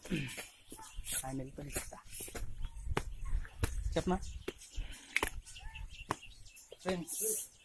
ఆయన వెళ్ళిపోయి చెప్తా చెప్పనా ఫ్రెండ్స్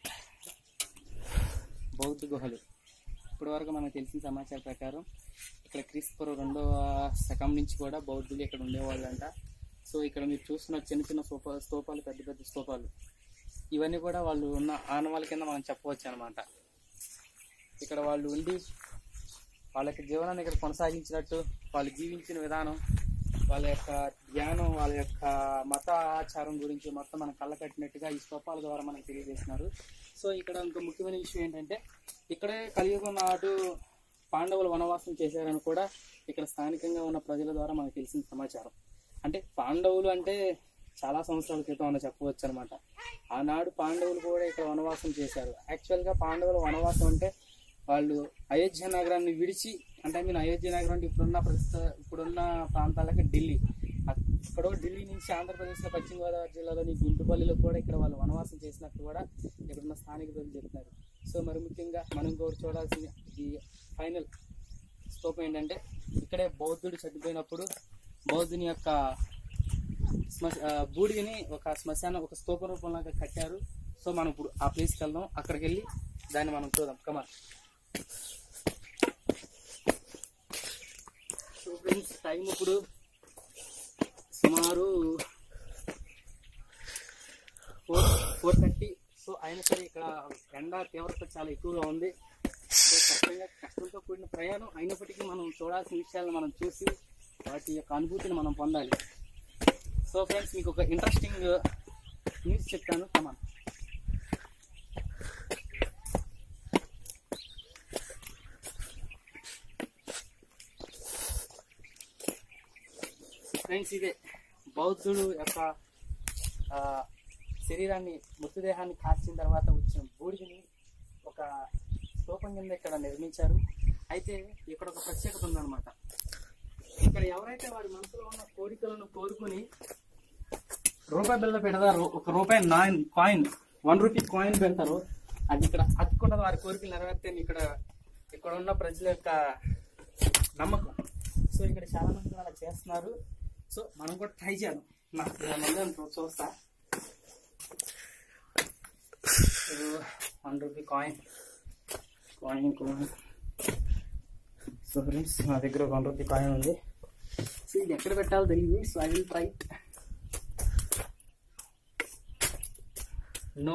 బౌద్ధ గుహలు ఇప్పటి వరకు మనకు తెలిసిన సమాచారం ప్రకారం ఇక్కడ క్రీస్తుపూర్వం రెండవ శకం నుంచి కూడా బౌద్ధులు ఇక్కడ ఉండేవాళ్ళంట సో ఇక్కడ మీరు చూస్తున్న చిన్న చిన్న స్తూప స్తూపాలు పెద్ద పెద్ద స్తూపాలు ఇవన్నీ కూడా వాళ్ళు ఉన్న ఆనవాళ్ళ కింద మనం చెప్పవచ్చు అనమాట ఇక్కడ వాళ్ళు ఉండి వాళ్ళకి జీవనాన్ని ఇక్కడ కొనసాగించినట్టు వాళ్ళు జీవించిన విధానం వాళ్ళ యొక్క ధ్యానం వాళ్ళ యొక్క మత ఆచారం గురించి మొత్తం మన కళ్ళ కట్టినట్టుగా ఈ స్తూపాల ద్వారా మనకు తెలియజేస్తున్నారు సో ఇక్కడ ఇంకో ముఖ్యమైన విషయం ఏంటంటే ఇక్కడే కలియుగం నాటు పాండవులు వనవాసం చేశారని కూడా ఇక్కడ స్థానికంగా ఉన్న ప్రజల ద్వారా మనకు తెలిసిన సమాచారం అంటే పాండవులు అంటే చాలా సంవత్సరాల క్రితం అని చెప్పవచ్చు అనమాట ఆనాడు పాండవులు కూడా ఇక్కడ వనవాసం చేశారు యాక్చువల్గా పాండవుల వనవాసం అంటే వాళ్ళు అయోధ్య నగరాన్ని విడిచి అంటే మీన్ అయోధ్య నగరం అంటే ఇప్పుడున్న ప్రస్తుత ఇప్పుడున్న ప్రాంతాలకి ఢిల్లీ అక్కడ ఢిల్లీ నుంచి ఆంధ్రప్రదేశ్లో పశ్చిమ గోదావరి జిల్లాలోని గుంటుపల్లిలో కూడా ఇక్కడ వాళ్ళు వనవాసం చేసినట్టు కూడా ఇక్కడున్న స్థానిక ప్రజలు చెప్తున్నారు సో మరి ముఖ్యంగా మనం కూడా చూడాల్సిన ఈ ఫైనల్ స్తూపం ఏంటంటే ఇక్కడే బౌద్ధుడు చనిపోయినప్పుడు బౌద్ధుని యొక్క శ్మ- ఆ, బూడిదని ఒక శ్మశానం ఒక స్తూప రూపంలో కట్టారు సో మనం ఇప్పుడు ఆ ప్లేస్కి వెళ్దాం అక్కడికి వెళ్ళి దాన్ని మనం చూద్దాం కమా సో ఫ్రెండ్స్ టైం ఇప్పుడు సుమారు ఫోర్ ఫోర్ థర్టీ సో అయినా సరే ఇక్కడ ఎండ తీవ్రత చాలా ఎక్కువగా ఉంది సో కష్టంగా కష్టంతో కూడిన ప్రయాణం అయినప్పటికీ మనం చూడాల్సిన విషయాలను మనం చూసి వాటి యొక్క అనుభూతిని మనం పొందాలి సో ఫ్రెండ్స్ మీకు ఒక ఇంట్రెస్టింగ్ న్యూస్ చెప్తాను కమాన్ ఫ్రెండ్స్ ఇదే బౌద్ధుడు యొక్క ఆ, శరీరాన్ని మృతదేహాన్ని కాల్చిన తర్వాత వచ్చిన బూడిదని ఒక స్తూపం కింద ఇక్కడ నిర్మించారు అయితే ఇక్కడ ఒక ప్రత్యేకత ఉందన్నమాట ఇక్కడ ఎవరైతే వారి మనసులో ఉన్న కోరికలను కోరుకుని రూపాయి బిల్ల పెడతారో ఒక రూపాయి నాయిన్ కాయిన్ వన్ రూపీ కాయిన్ పెడతారో అది ఇక్కడ అతుకుండా వారి కోరికలు నెరవేర్తే ఇక్కడ ఇక్కడ ఉన్న ప్రజల యొక్క నమ్మకం సో ఇక్కడ చాలా మంది అలా చేస్తున్నారు సో మనం కూడా ట్రై చేయాలి నాకు చూస్తా one rupee coin coin coin so friends నా దగ్గర వన్ రూపీ కాయిన్ ఉంది సో ఇది ఎక్కడ పెట్టాలో తెలియదు so I will try no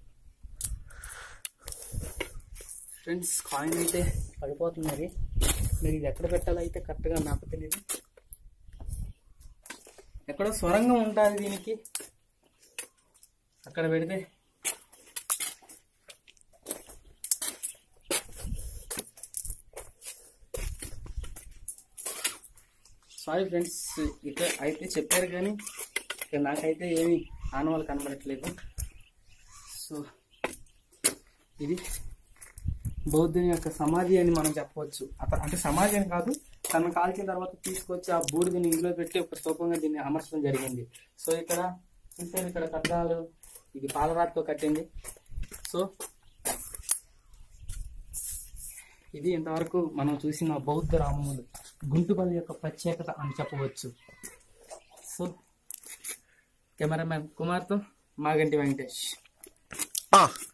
friends coin అయితే పడిపోతుంది మరి మీరు ఇది ఎక్కడ పెట్టాలో అయితే కరెక్ట్గా నాకు తెలియదు ఎక్కడో సొరంగం ఉంటుంది దీనికి అక్కడ పెడితే సారీ ఫ్రెండ్స్ ఇక్కడ అయితే చెప్పారు కానీ ఇక్కడ నాకైతే ఏమి ఆనవాళ్ళు కనబడట్లేదు సో ఇది బౌద్ధుని యొక్క సమాధి అని మనం చెప్పవచ్చు అత- అంటే సమాధి అని కాదు తను కాల్చిన తర్వాత తీసుకొచ్చి ఆ బూడిదని ఇంట్లో పెట్టి ఒక స్తూపంగా దీన్ని అమర్చడం జరిగింది సో ఇక్కడ చూసారు ఇక్కడ కట్టడాలు ఇది పాలరాతితో కట్టింది సో ఇది ఇంతవరకు మనం చూసిన బౌద్ధ రామములు గుంటుపల్లి యొక్క ప్రత్యేకత అని చెప్పవచ్చు సో కెమెరామ్యాన్ కుమార్తో మాగంటి వెంకటేష్ ఆ